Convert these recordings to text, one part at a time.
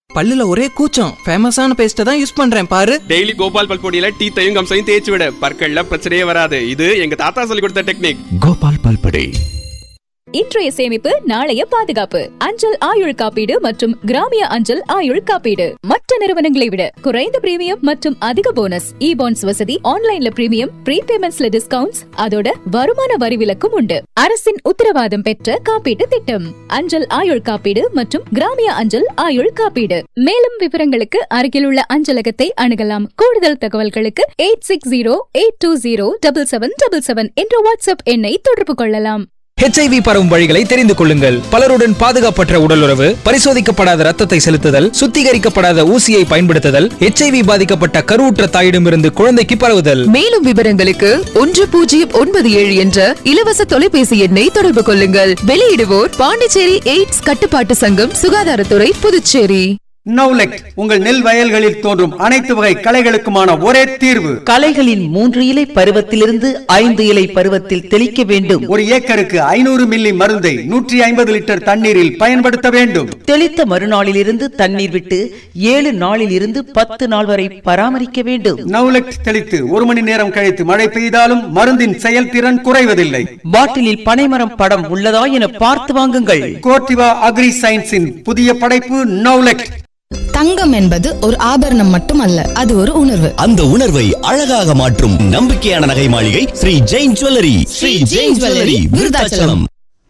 பல்லுல ஒரே கூச்சம் ஃபேமஸான பேஸ்ட்டை தான் யூஸ் பண்றேன் பாரு டெய்லி கோபால் பல்பொடியில டீத்தையும் கம்சையும் தேய்ச்சி விட பற்கள்ல பிரச்சனையே வராது இது எங்க தாத்தா சொல்லி கொடுத்த டெக்னிக் கோபால் பல்படே இன்றைய சேமிப்பு நாளைய பாதுகாப்பு அஞ்சல் ஆயுள் காப்பீடு மற்றும் கிராமிய அஞ்சல் ஆயுள் காப்பீடு மற்ற நிறுவனங்களை விட குறைந்த பிரீமியம் மற்றும் அதிக போனஸ் இ பாண்ட்ஸ் வசதி ஆன்லைன்ல பிரீமியம் ப்ரீபேமெண்ட்ஸ்ல டிஸ்கவுண்ட்ஸ் அதோட வருமான வரி விலக்கும் உண்டு அரசின் உத்தரவாதம் பெற்ற காப்பீட்டு திட்டம் அஞ்சல் ஆயுள் காப்பீடு மற்றும் கிராமிய அஞ்சல் ஆயுள் காப்பீடு மேலும் விவரங்களுக்கு அருகில் உள்ள அஞ்சலகத்தை அணுகலாம் கூடுதல் தகவல்களுக்கு eight six zero eight two zero double seven double seven என்ற வாட்ஸ்அப் எண்ணை தொடர்பு கொள்ளலாம் ஹெச்ஐவி பரவும் வழிகளை தெரிந்து கொள்ளுங்கள் பலருடன் பாதுகாப்பற்ற உடலுறவு பரிசோதிக்கப்படாத ரத்தத்தை செலுத்துதல் சுத்திகரிக்கப்படாத ஊசியை பயன்படுத்துதல் ஹெச்ஐவி பாதிக்கப்பட்ட கருவுற்ற தாயிடமிருந்து குழந்தைக்கு பரவுதல் மேலும் விவரங்களுக்கு ஒன்று பூஜ்ஜியம் ஒன்பது ஏழு என்ற இலவச தொலைபேசி எண்ணை தொடர்பு கொள்ளுங்கள் வெளியிடுவோர் பாண்டிச்சேரி எய்ட்ஸ் கட்டுப்பாட்டு சங்கம் சுகாதாரத்துறை புதுச்சேரி நவுலெக் உங்கள் நெல் வயல்களில் தோன்றும் அனைத்து வகை களைகளுக்குமான ஒரே தீர்வு களைகளின் மூன்று இலை பருவத்திலிருந்து ஐந்து இலை பருவத்தில் தெளிக்க வேண்டும் ஒரு ஏக்கருக்கு ஐநூறு மில்லி மருந்தை நூற்றி ஐம்பது லிட்டர் தண்ணீரில் பயன்படுத்த வேண்டும் தெளித்த மறுநாளிலிருந்து தண்ணீர் விட்டு ஏழு நாளில் இருந்து பத்து நாள் வரை பராமரிக்க வேண்டும் நவுலெக் தெளித்து ஒரு மணி நேரம் கழித்து மழை பெய்தாலும் மருந்தின் செயல்திறன் குறைவதில்லை பாட்டிலில் பனைமரம் படம் உள்ளதா என பார்த்து வாங்குங்கள் கோர்டிவா அக்ரி சயின்ஸின் புதிய படைப்பு நவுலெக் தங்கம் என்பது ஒரு ஆபரணம் மட்டுமல்ல அது ஒரு உணர்வு அந்த உணர்வை அழகாக மாற்றும் நம்பிக்கையான நகை மாளிகை ஸ்ரீ ஜெயின் ஜுவல்லரி ஸ்ரீ ஜெயின் ஜுவல்லரி விருதாச்சலம்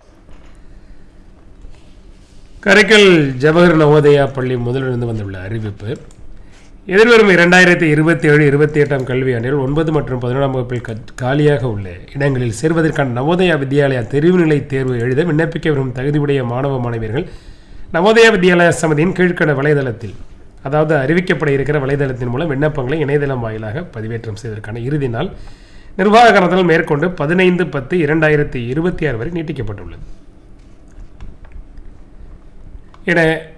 கரைக்கல் ஜவஹர் நவோதயா பள்ளி முதலிருந்து வந்துள்ள அறிவிப்பு எதிர்வரும் இரண்டாயிரத்தி இருபத்தி ஏழு இருபத்தி எட்டாம் கல்வியாண்டில் ஒன்பது மற்றும் பதினொன்றாம் வகுப்பில் கத்- காலியாக உள்ள இடங்களில் சேர்வதற்கான நவோதயா வித்யாலயா தெரிவுநிலை தேர்வு எழுத விண்ணப்பிக்க விரும்பும் தகுதியுடைய மாணவ மாணவியர்கள் நவோதயா வித்யாலயா சமிதியின் கீழ்க்கண்ட வலைதளத்தில் அதாவது அறிவிக்கப்பட இருக்கிற வலைதளத்தின் மூலம் விண்ணப்பங்களை இணையதளம் வாயிலாக பதிவேற்றம் செய்வதற்கான இறுதி நாள் நிர்வாக காரணத்தால் மேற்கொண்டு பதினைந்து பத்து இரண்டாயிரத்தி இருபத்தி ஆறு வரை நீட்டிக்கப்பட்டுள்ளது என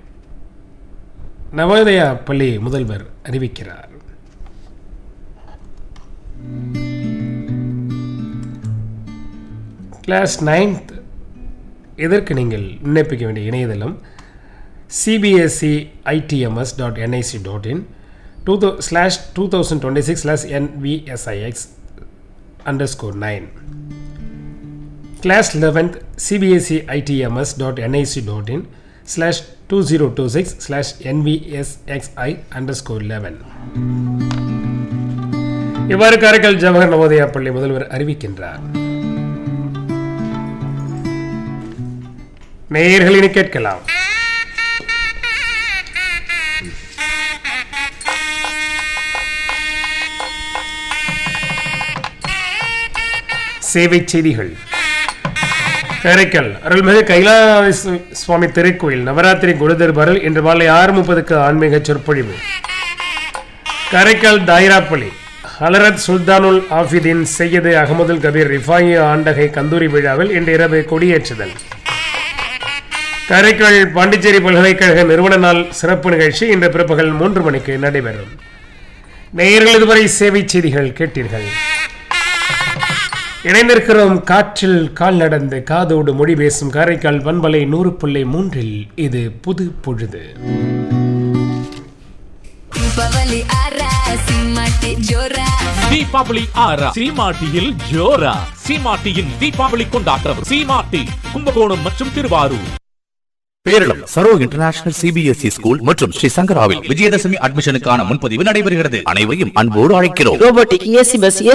நவோதயா பள்ளி முதல்வர் அறிவிக்கிறார் கிளாஸ் நைன்த் இதற்கு நீங்கள் விண்ணப்பிக்க வேண்டிய இணையதளம் CBSE ITMS dot NIC dot in two thou slash two thousand twenty six slash NVSIX underscore nine class eleventh CBSE ITMS dot NIC dot in slash two zero two six slash NVSXI underscore eleven இவ்வாறு காரைக்கால் ஜவஹர் நவோதயா பள்ளி முதல்வர் அறிவிக்கின்றார் நேயர்களினை கேட்கலாம் சேவை செய்திகள் காரைக்கால் அருள்மிகு கைலாய சு- சுவாமி திருக்கோயில் நவராத்திரி குருதர்பாரில் இன்று மாலை ஆறு முப்பதுக்கு ஆன்மீக சொற்பொழிவு காரைக்கால் தாயிராப்பள்ளி ஹலரத் சுல்தானுல் ஆஃபிதீன் சையது அகமதுல் கபீர் ரிஃபாயி ஆண்டகை கந்தூரி விழாவில் இன்று இரவு கொடியேற்றுதல் காரைக்கால் பாண்டிச்சேரி பல்கலைக்கழக நிறுவன நாள் சிறப்பு நிகழ்ச்சி இன்று பிற்பகல் மூன்று மணிக்கு நடைபெறும் நேயர்கள் இதுவரை சேவை செய்திகள் கேட்டீர்கள் இணைந்திருக்கிறோம் காற்றில் கால் நடந்து காதோடு மொழி பேசும் காரைக்கால் பண்பலை நூறு புள்ளி மூன்றில் இது புது பொழுது தீபாவளி ஆறா சீமாட்டியில் ஜோரா சீமாட்டியின் தீபாவளி கொண்டாட்டம் சீமாட்டி கும்பகோணம் மற்றும் Thiruvarur Peralam Saro international CBSE school மற்றும் ஸ்ரீ சங்கராவில் விஜயதசமி அட்மிஷனுக்கான முன்பதிவு நடைபெறுகிறது அனைவரையும் அன்போடு அழைக்கிறோம் ரோபோட்டிக் ஏசி பஸ்